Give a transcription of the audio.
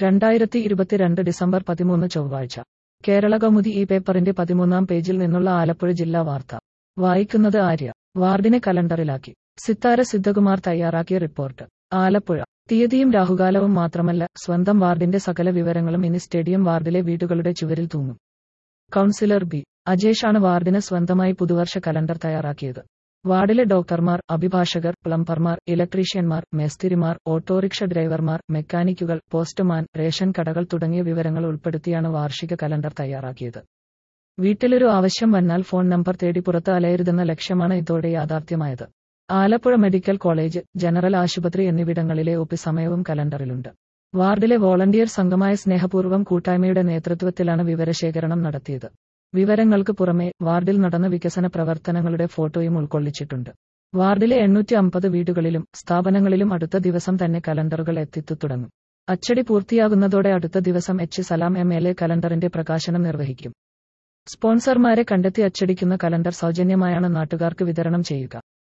രണ്ടായിരത്തി ഇരുപത്തിരണ്ട് ഡിസംബർ പതിമൂന്ന് ചൊവ്വാഴ്ച കേരള കൗമുദി ഈ പേപ്പറിന്റെ പതിമൂന്നാം പേജിൽ നിന്നുള്ള ആലപ്പുഴ ജില്ലാ വാർത്ത വായിക്കുന്നത് ആര്യ വാർഡിനെ കലണ്ടറിലാക്കി സിത്താര സിദ്ധകുമാർ തയ്യാറാക്കിയ റിപ്പോർട്ട് ആലപ്പുഴ തീയതിയും രാഹുകാലവും മാത്രമല്ല സ്വന്തം വാർഡിന്റെ സകല വിവരങ്ങളും ഇനി സ്റ്റേഡിയം വാർഡിലെ വീടുകളുടെ ചുവരിൽ തൂങ്ങും കൗൺസിലർ ബി അജേഷാണ് വാർഡിന് സ്വന്തമായി പുതുവർഷ കലണ്ടർ തയ്യാറാക്കിയത് വാർഡിലെ ഡോക്ടർമാർ അഭിഭാഷകർ പ്ലംബർമാർ ഇലക്ട്രീഷ്യന്മാർ മേസ്തിരിമാർ ഓട്ടോറിക്ഷ ഡ്രൈവർമാർ മെക്കാനിക്കുകൾ പോസ്റ്റ്മാൻ റേഷൻ കടകൾ തുടങ്ങിയ വിവരങ്ങൾ ഉൾപ്പെടുത്തിയാണ് വാർഷിക കലണ്ടർ തയ്യാറാക്കിയത് വീട്ടിലൊരു ആവശ്യം വന്നാൽ ഫോൺ നമ്പർ തേടി പുറത്ത് അലയരുതെന്ന ലക്ഷ്യമാണ് ഇതോടെ യാഥാർത്ഥ്യമായത് ആലപ്പുഴ മെഡിക്കൽ കോളേജ് ജനറൽ ആശുപത്രി എന്നിവിടങ്ങളിലെ ഒപ്പി സമയവും കലണ്ടറിലുണ്ട് വാർഡിലെ വോളണ്ടിയർ സംഘമായ സ്നേഹപൂർവ്വം കൂട്ടായ്മയുടെ നേതൃത്വത്തിലാണ് വിവരശേഖരണം നടത്തിയത് വിവരങ്ങൾക്ക് പുറമെ വാർഡിൽ നടന്ന വികസന പ്രവർത്തനങ്ങളുടെ ഫോട്ടോയും ഉൾക്കൊള്ളിച്ചിട്ടുണ്ട് വാർഡിലെ എണ്ണൂറ്റി അമ്പത് വീടുകളിലും സ്ഥാപനങ്ങളിലും അടുത്ത ദിവസം തന്നെ കലണ്ടറുകൾ എത്തിത്തു തുടങ്ങും അച്ചടി പൂർത്തിയാകുന്നതോടെ അടുത്ത ദിവസം H Salam M L A കലണ്ടറിന്റെ പ്രകാശനം നിർവഹിക്കും സ്പോൺസർമാരെ കണ്ടെത്തി അച്ചടിക്കുന്ന കലണ്ടർ സൗജന്യമായാണ് നാട്ടുകാർക്ക് വിതരണം ചെയ്യുക